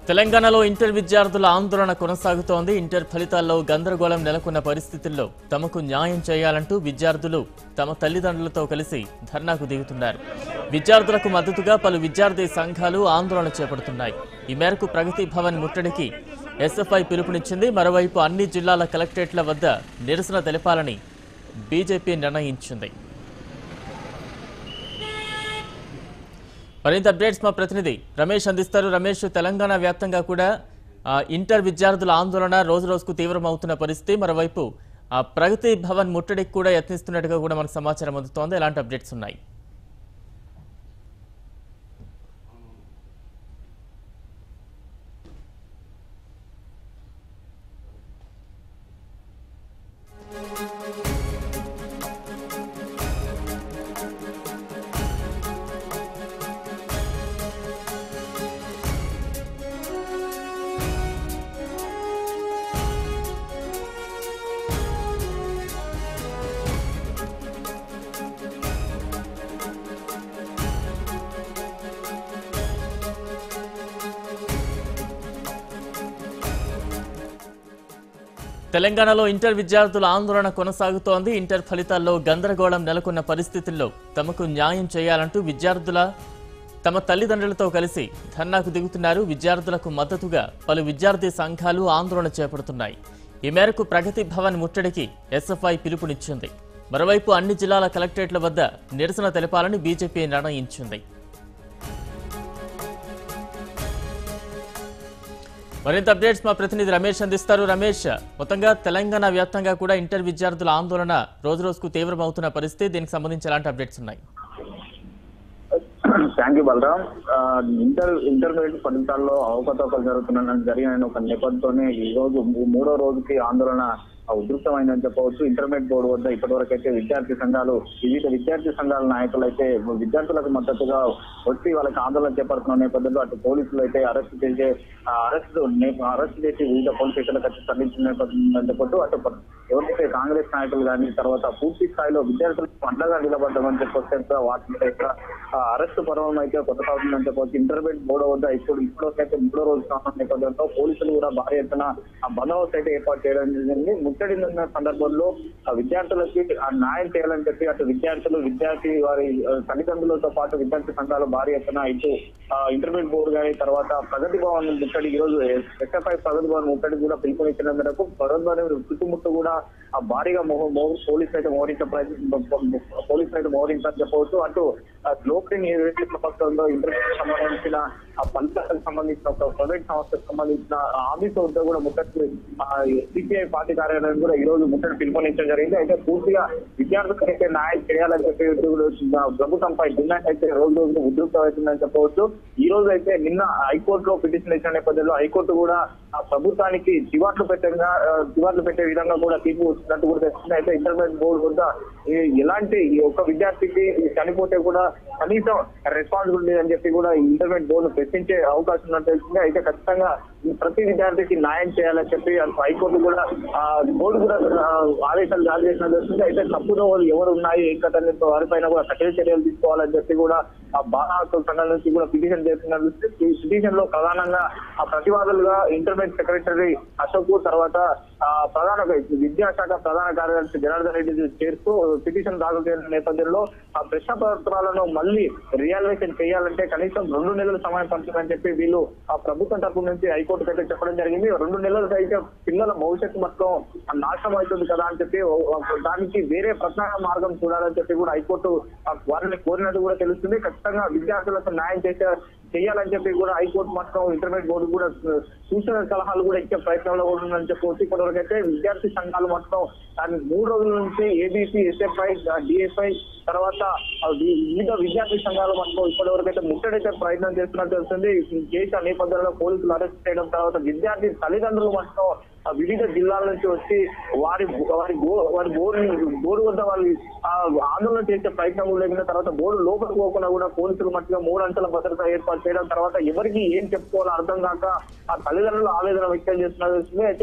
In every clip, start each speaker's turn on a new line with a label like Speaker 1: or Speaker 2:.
Speaker 1: తెలంగాణలో ఇంటర్ విద్యార్థుల ఆందోళన కొనసాగుతోంది ఇంటర్ ఫలితాల్లో గందరగోళం నెలకొన్న పరిస్థితుల్లో తమకు న్యాయం చేయాలంటూ విద్యార్థులు తమ తల్లిదండ్రులతో కలిసి ధర్నాకు దిగుతున్నారు విద్యార్థులకు మద్దతుగా పలు విద్యార్థి సంఘాలు ఆందోళన చేపడుతున్నాయి ఈ మేరకు ప్రగతి భవన్ ముట్టడికి ఎస్ఎఫ్ఐ పిలుపునిచ్చింది మరోవైపు అన్ని జిల్లాల కలెక్టరేట్ల వద్ద నిరసన తెలపాలని బీజేపీ నిర్ణయించింది మరింత అప్డేట్స్ మా ప్రతినిధి రమేష్ అందిస్తారు రమేష్ తెలంగాణ వ్యాప్తంగా కూడా ఆ, ఇంటర్ విద్యార్థుల ఆందోళన రోజు రోజుకు తీవ్రమవుతున్న పరిస్థితి మరోవైపు ఆ, ప్రగతి భవన్ ముట్టడికి కూడా యత్నిస్తున్నట్టుగా కూడా మనకు సమాచారం అందుతోంది ఎలాంటి అప్డేట్స్ ఉన్నాయి తెలంగాణలో ఇంటర్ విద్యార్థుల ఆందోళన కొనసాగుతోంది ఇంటర్ ఫలితాల్లో గందరగోళం నెలకొన్న పరిస్థితుల్లో తమకు న్యాయం చేయాలంటూ విద్యార్థుల తమ తల్లిదండ్రులతో కలిసి ధర్నాకు దిగుతున్నారు విద్యార్థులకు మద్దతుగా పలు విద్యార్థి సంఘాలు ఆందోళన చేపడుతున్నాయి ఈ మేరకు ప్రగతి భవన్ ముట్టడికి ఎస్ఎఫ్ఐ పిలుపునిచ్చింది మరోవైపు అన్ని జిల్లాల కలెక్టరేట్ల వద్ద నిరసన తెలపాలని బీజేపీ నిర్ణయించింది మరింత అప్డేట్స్ మా ప్రతినిధి రమేష్ అందిస్తారు రమేష్ మొత్తంగా తెలంగాణ వ్యాప్తంగా కూడా ఇంటర్ విద్యార్థుల ఆందోళన రోజు రోజుకు తీవ్రమవుతున్న పరిస్థితి దీనికి సంబంధించి ఎలాంటి అప్డేట్స్ ఉన్నాయి
Speaker 2: థ్యాంక్ యూ బలరాం ఆ, ఇంటర్ ఇంటర్మీడియట్ ఫలితాల్లో అవకతవకలు జరుగుతున్న జరిగిన ఒక నేపథ్యంతోనే ఈ రోజు మూ- మూడో రోజుకి ఆందోళన ఆ, ఉధృతమైందని చెప్పవచ్చు ఇంటర్మీడియట్ బోర్డు వద్ద ఇప్పటివరకు అయితే విద్యార్థి సంఘాలు వివిధ విద్యార్థి సంఘాల నాయకులు అయితే విద్యార్థులకు మద్దతుగా వచ్చి వాళ్ళకి ఆందోళన చేపడుతున్న నేపథ్యంలో అటు పోలీసులు అయితే అరెస్ట్ చేసే అరెస్ట్ అరెస్ట్ చేసి వివిధ పోలీస్ స్టేషన్లకు అయితే తరలించిన నేపథ్యం చెప్పొచ్చు అటు ప- ఎవరైతే కాంగ్రెస్ నాయకులు కానీ తర్వాత పూర్తి స్థాయిలో విద్యార్థులకు అండగా నిలబడ్డామని చెప్పొచ్చు వాటి మీద ఇక్కడ అరెస్ట్ పర్వం అయితే కొనసాగుతుందని చెప్పవచ్చు ఇంటర్మీడియట్ మూడో వద్ద ఇప్పుడు ఇప్పటికైతే మూడో రోజు కానున్న నేపథ్యంలో పోలీసులు కూడా భారీ ఎత్తున ఆ బందోబస్తు అయితే ఏర్పాటు చేయడం జరిగింది ముట్టడి ఉన్న సందర్భంలో ఆ విద్యార్థులకి ఆ న్యాయం చేయాలని చెప్పి అటు విద్యార్థులు విద్యార్థి వారి ఆ, తల్లిదండ్రులతో పాటు విద్యార్థి సంఘాలు భారీ ఎత్తున ఇటు ఆ, ఇంటర్మీడియట్ బోర్డు కానీ తర్వాత ప్రగతి భవన్ ముట్టడి ఈ రోజు ఎస్ఎఫ్ఐ ప్రగతి భవన్ ముట్టడి కూడా పిలుపునిచ్చిన మేరకు ప్రగతి భవన్ చుట్టుముట్టు కూడా ఆ భారీగా మోహ మోహ- పోలీసులు అయితే మోహరించే ప్రయత్నం పోలీసులు అయితే మోహరించాలని చెప్పవచ్చు అటు ఆ, లోక్రీన్ ఏదైతే ప్రపంచంలో ఇంటర్మీడియట్ సంబంధించిన ఆ ఫలితాలకు సంబంధించిన ఒక ప్రైవేట్ సంస్థకు సంబంధించిన ఆ ఆఫీస్ వద్ద కూడా ముట్టడి సిపిఐ పార్టీ కార్యాలయం కూడా ఈ రోజు ముట్టడి పిలుపునించడం జరిగింది అయితే పూర్తిగా విద్యార్థులకు అయితే న్యాయం చేయాలని చెప్పి కూడా ప్రభుత్వంపై డిమాండ్ అయితే రోజు రోజు ఉధృతమవుతుందని చెప్పవచ్చు ఈ రోజు అయితే నిన్న హైకోర్టులో పిటిషన్ ఇచ్చిన నేపథ్యంలో హైకోర్టు కూడా ఆ ప్రభుత్వానికి చివాట్లు పెట్టంగా ఆ, చివాట్లు పెట్టే విధంగా కూడా తీర్పు వచ్చినట్టు కూడా తెలిసింది అయితే ఇంటర్మీడియట్ బోర్డు వద్ద ఈ- ఎలాంటి ఈ ఒక్క విద్యార్థికి చనిపోతే కూడా కనీసం రెస్పాన్సిబిలిటీ అని చెప్పి కూడా ఈ ఇంటర్మీడియట్ బోర్డు ప్రశ్నించే అవకాశం ఉన్నట్టు తెలిసింది అయితే ఖచ్చితంగా ఈ ప్రతి విద్యార్థికి న్యాయం చేయాలని చెప్పి అటు హైకోర్టు కూడా ఆ, బోర్డు కూడా ఆ, ఆదేశాలు జారీ చేసిన తెలిసింది అయితే తప్పుదో వాళ్ళు ఎవరు ఉన్నాయి ఏ కథ వారిపైన కూడా కఠిన చర్యలు తీసుకోవాలని చెప్పి కూడా ఆ బాల హక్కుల సంఘం నుంచి కూడా పిటిషన్ చేస్తున్న ఈ పిటిషన్ లో ప్రధానంగా ఆ ప్రతివాదులుగా ఇంటర్మీడియట్ సెక్రటరీ అశోక్ తర్వాత ఆ ప్రధాన విద్యాశాఖ ప్రధాన కార్యదర్శి జనార్దన్ రెడ్డి చేరుతూ పిటిషన్ దాఖలు చేసిన నేపథ్యంలో ఆ ప్రశ్న పత్రాలను మళ్ళీ రియాల్యుయేషన్ చేయాలంటే కనీసం రెండు నెలల సమయం పడుతుందని చెప్పి వీళ్ళు ఆ ప్రభుత్వం తరపు నుంచి హైకోర్టుకి అయితే చెప్పడం జరిగింది రెండు నెలలు అయితే పిల్లల భవిష్యత్తు మొత్తం నాశనం అవుతుంది కదా అని చెప్పి ఓ- ఓ- దానికి వేరే ప్రత్యామ్నాయ మార్గం చూడాలని చెప్పి కూడా హైకోర్టు ఆ వారిని కోరినట్టు కూడా తెలుస్తుంది ఖచ్చితంగా విద్యార్థులకు న్యాయం చేసే చేయాలని చెప్పి కూడా హైకోర్టు మొత్తం ఇంటర్మీడియట్ బోర్డు కూడా సూచన సలహాలు కూడా ఇచ్చే ప్రయత్నంలో కూడా ఉందని చెప్పవచ్చు ఇప్పటివరకు అయితే విద్యార్థి సంఘాలు మొత్తం దాని మూడు రోజుల నుంచి ఏబీసీ ఎస్ఎఫ్ఐ డిఎఫ్ఐ తర్వాత ఆ వి- వివిధ విద్యార్థి సంఘాలు మొత్తం ఇప్పటివరకు అయితే ముట్టడితే ప్రయత్నం చేస్తున్నట్టు తెలుస్తుంది ఈ కేసు నేపథ్యంలో పోలీసులు అరెస్ట్ చేయడం తర్వాత విద్యార్థి తల్లిదండ్రులు మొత్తం ఆ వివిధ జిల్లాల నుంచి వచ్చి వారి వారి బో- వారి బోర్డు బోర్డు వద్ద వాళ్ళు ఆ ఆందోళన చేసే ప్రయత్నం కూడా లేకుండా తర్వాత బోర్డు లోపలికి పోకుండా కూడా పోలీసులు మధ్య మూడు అంచెల భద్రత ఏర్పాటు చేయడం తర్వాత ఎవరికి ఏం చెప్పుకోవాలో అర్థం కాక ఆ తల్లిదండ్రులు ఆవేదన వ్యక్తం చేస్తున్నారు అయితే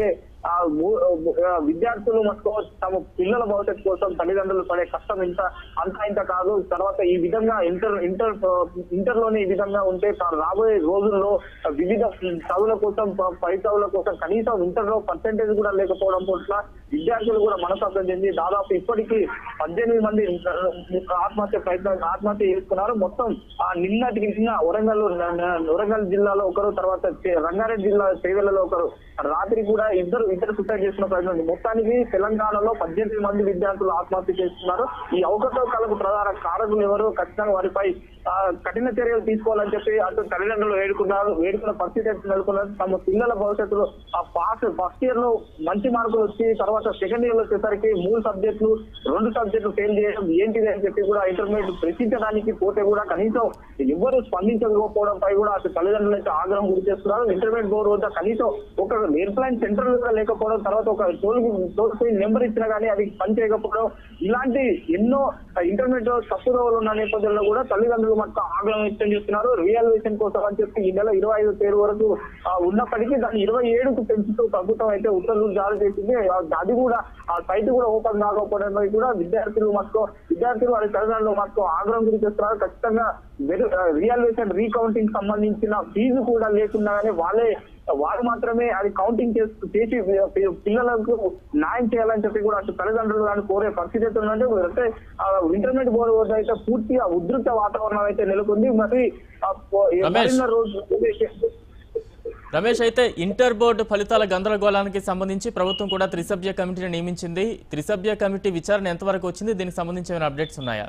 Speaker 2: ఆ మూ- ఆ, విద్యార్థులు మటుకు తమ పిల్లల భవిష్యత్తు కోసం తల్లిదండ్రులు పడే కష్టం ఇంత అంత ఇంత కాదు తర్వాత ఈ విధంగా ఇంటర్ ఇంటర్ ఇంటర్ లోనే ఈ విధంగా ఉంటే తా- రాబోయే రోజుల్లో వివిధ చదువుల కోసం ప- పై చదువుల కోసం కనీసం ఇంటర్ లో పర్సెంటేజ్ కూడా లేకపోవడం పట్ల విద్యార్థులు కూడా మనస్తాపం చెంది దాదాపు ఇప్పటికీ పద్దెనిమిది మంది ఆత్మహత్య ప్రయత్నం ఆత్మహత్య చేసుకున్నారు మొత్తం ఆ నిన్నటికి నిన్న వరంగల్ వరంగల్ జిల్లాలో ఒకరు తర్వాత చే- రంగారెడ్డి జిల్లా చేవెళ్లలో ఒకరు రాత్రి కూడా ఇద్దరు ఇద్దరు సూసైడ్ చేసిన ప్రయత్నం ఉంది. మొత్తానికి తెలంగాణలో పద్దెనిమిది మంది విద్యార్థులు ఆత్మహత్య చేస్తున్నారు ఈ అవకతవకలకు ప్రధాన కారకులు ఎవరు ఖచ్చితంగా వారిపై ఆ, కఠిన చర్యలు తీసుకోవాలని చెప్పి అటు తల్లిదండ్రులు వేడుకున్నారు వేడుకున్న పరిస్థితి అయితే నెలకొన్నారు తమ పిల్లల భవిష్యత్తులో ఆ పాస్ ఫస్ట్ ఇయర్ లో మంచి మార్కులు వచ్చి తర్వాత సెకండ్ ఇయర్ లో వచ్చేసరికి మూడు సబ్జెక్టులు రెండు సబ్జెక్టులు ఫెయిల్ చేయడం ఏంటిది అని చెప్పి కూడా ఇంటర్మీడియట్ ప్రశ్నించడానికి పోతే కూడా కనీసం ఎవ్వరు స్పందించకపోవడంపై కూడా అటు తల్లిదండ్రులు అయితే ఆగ్రహం గురి చేస్తున్నారు ఇంటర్మీడియట్ బోర్డు వద్ద కనీసం ఒక ఎయిర్ప్లైన్ సెంటర్ కూడా లేకపోవడం తర్వాత ఒక టోల్ టోల్ ఫ్రీ నెంబర్ ఇచ్చినా కానీ అది పని చేయకపోవడం ఇలాంటి ఎన్నో ఇంటర్మీడియట్ తప్పుదోవలు ఉన్న నేపథ్యంలో కూడా తల్లిదండ్రులు మటుకు ఆగ్రహం వ్యక్తం చేస్తున్నారు రియాల్యుయేషన్ కోసం అని చెప్పి ఈ నెల ఇరవై ఐదు తేదీ వరకు ఆ, ఉన్నప్పటికీ దాన్ని ఇరవై ఏడుకు పెంచుతూ ప్రభుత్వం అయితే ఉత్తర్వులు జారీ చేసింది ఆ, అది కూడా ఆ సైట్ కూడా ఓపెన్ కాకపోవడంపై కూడా విద్యార్థులు మటుకు విద్యార్థులు వారి తల్లిదండ్రులు మటుకు ఆగ్రహం గురి చేస్తున్నారు ఖచ్చితంగా రియాల్యుయేషన్ రీకౌంటింగ్ సంబంధించిన ఫీజు కూడా లేకుండా కానీ వాళ్ళే వారు మాత్రమే అది కౌంటింగ్ చేసి చేసి పి- పిల్లలకు న్యాయం చేయాలని చెప్పి కూడా అటు తల్లిదండ్రులు కానీ కోరే పరిస్థితి అయితే ఉందంటే అంటే ఆ, ఇంటర్మీడియట్ బోర్డు వద్ద అయితే పూర్తిగా ఉధృత వాతావరణం అయితే నెలకొంది మరి ఆ, పో-
Speaker 1: రమేష్.
Speaker 2: మరిన్న రోజు
Speaker 1: రమేష్ అయితే ఇంటర్ బోర్డు ఫలితాల గందరగోళానికి సంబంధించి ప్రభుత్వం కూడా త్రిసభ్య కమిటీని నియమించింది త్రిసభ్య కమిటీ విచారణ ఎంతవరకు వచ్చింది దీనికి సంబంధించి ఏమైనా అప్డేట్స్ ఉన్నాయా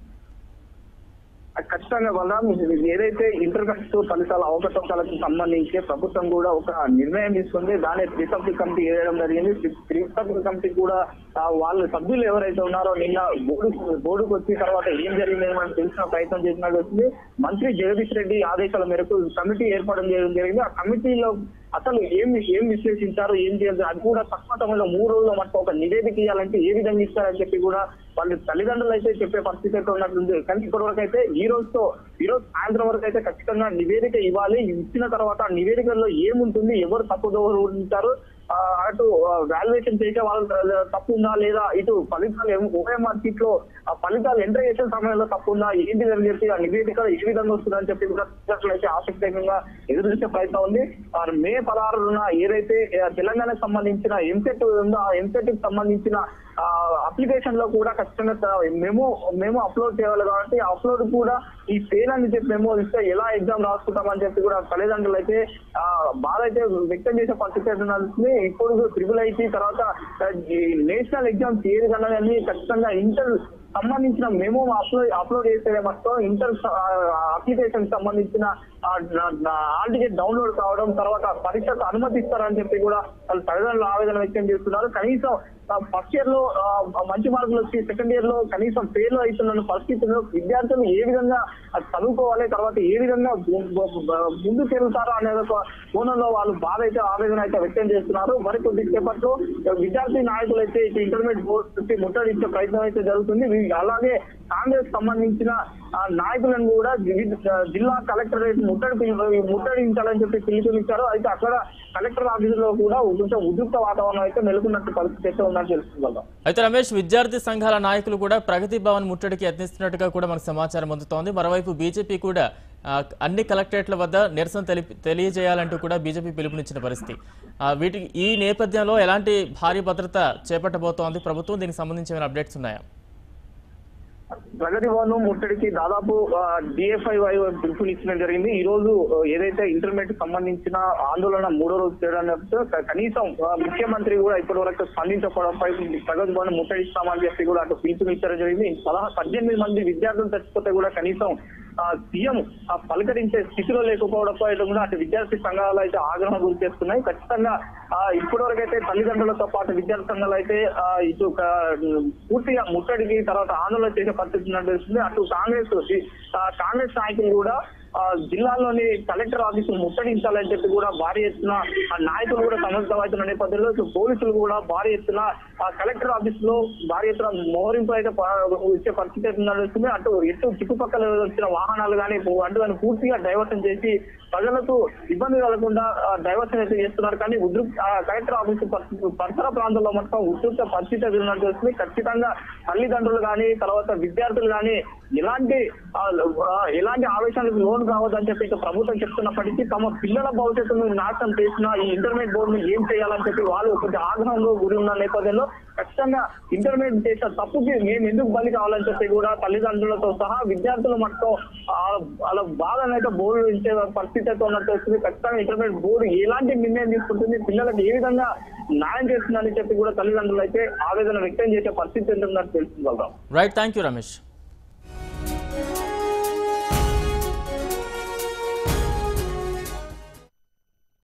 Speaker 2: ఖచ్చితంగా వల్ల ఏదైతే ఇంటర్కస్ట్ ఫలితాల అవకతవకలకు సంబంధించి ప్రభుత్వం కూడా ఒక నిర్ణయం తీసుకుంది దాని త్రిసభ్య కమిటీ వేయడం జరిగింది త్రిసభ్య కమిటీ కూడా ఆ, వాళ్ళ సభ్యులు ఎవరైతే ఉన్నారో నిన్న బోర్డు బోర్డుకు వచ్చి తర్వాత ఏం జరిగిందని మనం తెలిసిన ప్రయత్నం చేసినట్టు వచ్చింది మంత్రి జగదీష్ రెడ్డి ఆదేశాల మేరకు కమిటీ ఏర్పడడం చేయడం జరిగింది ఆ కమిటీలో అసలు ఏం ఏం విశ్లేషించారు ఏం చేయాలి అది కూడా తక్కువ సమయంలో మూడు రోజులు మనకు ఒక నివేదిక ఇవ్వాలంటే ఏ విధంగా ఇస్తారని చెప్పి కూడా వాళ్ళ తల్లిదండ్రులు అయితే చెప్పే పరిస్థితి అయితే ఉన్నట్టుంది కానీ ఇప్పటి వరకు అయితే ఈ రోజుతో ఈ రోజు సాయంత్రం వరకు అయితే ఖచ్చితంగా నివేదిక ఇవ్వాలి ఇచ్చిన తర్వాత ఆ నివేదికలో ఏముంటుంది ఎవరు తప్పుదోవలు ఉంటారు ఆ, అటు వాల్యుయేషన్ చేసే వాళ్ళ తప్పు ఉందా లేదా ఇటు ఫలితాలు ఓఎంఆర్ సీట్ లో ఆ ఫలితాలు ఎంటర్ చేసే సమయంలో తప్పు ఉందా ఏంటి అని చెప్పి ఆ నివేదిక ఏ విధంగా వస్తుందని చెప్పి కూడా విద్యార్థులు అయితే ఆసక్తికరంగా ఎదురు చూసే ప్రయత్నం ఉంది ఆ, మే పదహారున ఏదైతే ఆ, తెలంగాణకు సంబంధించిన ఎంసెట్ ఉందో ఆ ఎంసెట్ కి సంబంధించిన అప్లికేషన్ లో కూడా ఖచ్చితంగా త- మేము మేము అప్లోడ్ చేయాలి కాబట్టి అప్లోడ్ కూడా ఈ ఫెయిల్ అని చెప్పి మేము ఇస్తే ఎలా ఎగ్జామ్ రాసుకుంటామని చెప్పి కూడా తల్లిదండ్రులు అయితే ఆ, బాధ అయితే వ్యక్తం చేసే పరిస్థితి అయితే నడుస్తుంది ఇప్పుడు ట్రిపుల్ ఐటీ తర్వాత ఆ, ఈ నేషనల్ ఎగ్జామ్స్ ఏది కన్నా కానీ ఖచ్చితంగా ఇంటర్ సంబంధించిన మేము అప్లోడ్ అప్లోడ్ చేసే మొత్తం ఇంటర్ అప్లికేషన్ సంబంధించిన హాల్ టికెట్ డౌన్లోడ్ కావడం తర్వాత పరీక్షకు అనుమతిస్తారని చెప్పి కూడా వాళ్ళు తల్లిదండ్రులు ఆవేదన వ్యక్తం చేస్తున్నారు కనీసం ఫస్ట్ ఇయర్ లో ఆ, మంచి మార్కులు వచ్చి సెకండ్ ఇయర్ లో కనీసం ఫెయిల్ అవుతున్న పరిస్థితుల్లో విద్యార్థులు ఏ విధంగా అది చదువుకోవాలి తర్వాత ఏ విధంగా ము- ము- ముందుకు వెళ్తారో అనేది ఒక కోణంలో వాళ్ళు బాధ అయితే ఆవేదన అయితే వ్యక్తం చేస్తున్నారు మరి కొద్ది సేపట్లో విద్యార్థి నాయకులు అయితే ఇటు ఇంటర్మీడియట్ బోర్డు నుంచి ముట్టడించే ప్రయత్నం అయితే జరుగుతుంది వీ- అలాగే కాంగ్రెస్ సంబంధించిన ఆ, నాయకులను కూడా వివిధ జిల్లా కలెక్టరేట్ ముట్టడి పిలు- ముట్టడించాలని చెప్పి పిలుపునిచ్చారు అయితే అక్కడ కలెక్టర్ ఆఫీసులో కూడా కొంచెం ఉద్రిక్త వాతావరణం అయితే నెలకొన్నట్టు పరిస్థితి అయితే ఉందని తెలుసుకుందాం
Speaker 1: అయితే రమేష్ విద్యార్థి సంఘాల నాయకులు కూడా ప్రగతి భవన్ ముట్టడికి యత్నిస్తున్నట్టుగా కూడా మనకు సమాచారం అందుతోంది మరోవైపు బీజేపీ కూడా ఆ, అన్ని కలెక్టరేట్ల వద్ద నిరసన తెలి తెలియజేయాలంటూ కూడా బీజేపీ పిలుపునిచ్చిన పరిస్థితి ఆ, వీటికి ఈ నేపథ్యంలో ఎలాంటి భారీ భద్రత చేపట్టబోతోంది ప్రభుత్వం దీనికి సంబంధించి ఏమైనా అప్డేట్స్ ఉన్నాయా
Speaker 2: ప్రగతి భవన్ ముట్టడికి దాదాపు డిఎఫ్ఐ పిలుపునిచ్చడం జరిగింది ఈ రోజు ఆ, ఏదైతే ఇంటర్మీడియట్ సంబంధించిన ఆందోళన మూడో రోజు చేయడానికి కనీసం ఆ, ముఖ్యమంత్రి కూడా ఇప్పటి వరకు స్పందించకపోవడంపై ప్రగతి భవన్ ముట్టడిస్తామని చెప్పి కూడా అటు పిలుపునిచ్చడం జరిగింది పదహారు పద్దెనిమిది మంది విద్యార్థులు చచ్చిపోతే కూడా కనీసం ఆ, సీఎం ఆ, పలకరించే స్థితిలో లేకపోవడంపై కూడా అటు విద్యార్థి సంఘాలు అయితే ఆగ్రహం గురి చేస్తున్నాయి ఖచ్చితంగా ఆ, ఇప్పటి వరకు అయితే తల్లిదండ్రులతో పాటు విద్యార్థి సంఘాలు అయితే ఆ, ఇటు ఒక, ఉమ్, పూర్తిగా ముట్టడికి తర్వాత ఆందోళన చేసే పరిస్థితి నడుస్తుంది అటు కాంగ్రెస్ ఆ, కాంగ్రెస్ నాయకులు కూడా ఆ, జిల్లాలోని కలెక్టర్ ఆఫీసులు ముట్టడించాలని చెప్పి కూడా భారీ ఎత్తున ఆ నాయకులు కూడా సమర్థమవుతున్న నేపథ్యంలో ఇటు పోలీసులు కూడా భారీ ఎత్తున ఆ కలెక్టర్ ఆఫీస్ లో భారీ ఎత్తున మోహరింపు అయితే ప- ఇచ్చే పరిస్థితి అయితే నడుస్తుంది అటు ఇటు చుట్టుపక్కల వచ్చిన వాహనాలు కానీ అటు కానీ పూర్తిగా డైవర్షన్ చేసి ప్రజలకు ఇబ్బంది కలగకుండా డైవర్షన్ అయితే చేస్తున్నారు కానీ ఉద్రిక్ ఆ కలెక్టర్ ఆఫీస్ పరిస్థితి- పరిసర ప్రాంతాల్లో మొత్తం ఉద్రిక్త పరిస్థితి ఎదురున్నట్టు వస్తుంది ఖచ్చితంగా తల్లిదండ్రులు కానీ తర్వాత విద్యార్థులు కానీ ఎలాంటి ఆ, ఆ, ఎలాంటి ఆవేశాలకు లోన్ కావద్దని చెప్పి ఇక ప్రభుత్వం చెప్తున్నప్పటికీ తమ పిల్లల భవిష్యత్తును నాశనం చేసిన ఈ ఇంటర్మీడియట్ బోర్డును ఏం చేయాలని చెప్పి వాళ్ళు కొంచెం ఆగ్రహంలో గురి ఉన్న నేపథ్యంలో ఖచ్చితంగా ఇంటర్మీడియట్ చేసిన తప్పుకి మేము ఎందుకు బలి కావాలని చెప్పి కూడా తల్లిదండ్రులతో సహా విద్యార్థుల మొత్తం వాళ్ళ బాధను అయితే బోర్డు ఇచ్చే పరిస్థితి అయితే ఉన్నట్టు వస్తుంది ఖచ్చితంగా ఇంటర్మీడియట్ బోర్డు ఎలాంటి నిర్ణయం తీసుకుంటుంది పిల్లలకు ఏ విధంగా న్యాయం చేస్తుందని చెప్పి కూడా తల్లిదండ్రులు అయితే ఆవేదన వ్యక్తం చేసే పరిస్థితి ఉంటుందని తెలుస్తుంది Balaram
Speaker 1: right thank you Ramesh